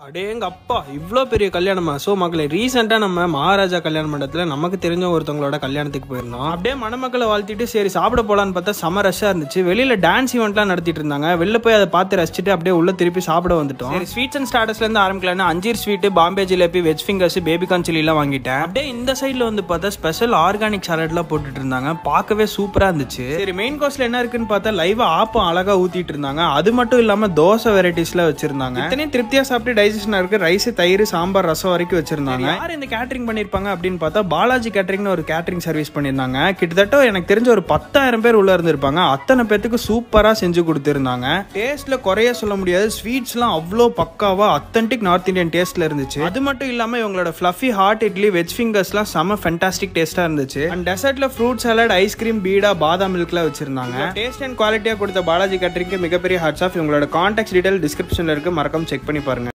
அடேங்க அப்பா இவ்வளோ பெரிய கல்யாணமா ஸோ மக்களை ரீசெண்டாக நம்ம மகாராஜா கல்யாண மண்டபத்தில் நமக்கு தெரிஞ்ச ஒருத்தவங்களோட கல்யாணத்துக்கு போயிருந்தோம் அப்படியே மணமக்களை வாழ்த்திட்டு சரி சாப்பிட போலான்னு பார்த்தா செம ரஷ்ஷாக இருந்துச்சு வெளியில் டான்ஸ் ஈவெண்ட்லாம் நடத்திட்டு இருந்தாங்க வெளில போய் அதை பார்த்து ரசிச்சுட்டு அப்படியே உள்ள திருப்பி சாப்பிட வந்துட்டோம் சரி ஸ்வீட்ஸ் அண்ட் ஸ்டார்டர்ஸ்லேருந்து ஆரம்பிக்கலாம்னு anjeer sweet Bombay jalebi veg fingers baby corn சில்லிலாம் வாங்கிட்டேன் அப்படியே இந்த சைடில் வந்து பார்த்தா ஸ்பெஷல் ஆர்கானிக் சாலட்லாம் போட்டுட்டு இருந்தாங்க பார்க்கவே சூப்பராக இருந்துச்சு சரி மெயின் கோர்ஸ்ல என்ன இருக்குன்னு பார்த்தா லைவா ஆப்பம் அழகா ஊத்திட்டு இருந்தாங்க அது மட்டும் இல்லாம தோசை வெரைட்டிஸ்ல வச்சிருந்தாங்க இத்தனையும் திருப்தியா சாப்பிட்டு டைஜஷன் இருக்கு ரைஸ் தயிர் சாம்பார் ரசம் வரைக்கும் வச்சிருந்தாங்க யார் இந்த கேட்டரிங் பண்ணிருப்பாங்க அப்படின்னு பார்த்தா பாலாஜி கேட்டரிங்னு ஒரு கேட்டரிங் சர்வீஸ் பண்ணியிருந்தாங்க கிட்டத்தட்ட எனக்கு தெரிஞ்ச ஒரு பத்தாயிரம் பேர் உள்ள இருந்திருப்பாங்க அத்தனை பேத்துக்கு சூப்பரா செஞ்சு கொடுத்திருந்தாங்க டேஸ்ட்ல குறைய சொல்ல முடியாது ஸ்வீட்ஸ்லாம் அவ்வளோ பக்காவா அத்தன்டிக் நார்த் இந்தியன் டேஸ்ட்ல இருந்துச்சு அது மட்டும் இல்லாம இவங்களோட ஃப்ளஃபி ஹாட் இட்லி வெஜ் ஃபிங்கர்ஸ்லாம் செம ஃபென்டாஸ்டிக் டேஸ்டா இருந்துச்சு அண்ட் டெசர்ட்ல fruit salad ice cream beeda badam மில்க்ல வச்சிருந்தாங்க டேஸ்ட் அண்ட் குவாலிட்டியா கொடுத்த பாலாஜி கேட்டரிங்க்கு மிகப்பெரிய ஹாட்ஸ் ஆஃப் இவங்களோட கான்டாக்ட் டீடைல் டிஸ்கிரிப்ஷன்ல இருக்கு மறக்காம செக் பண்ணி பாருங்க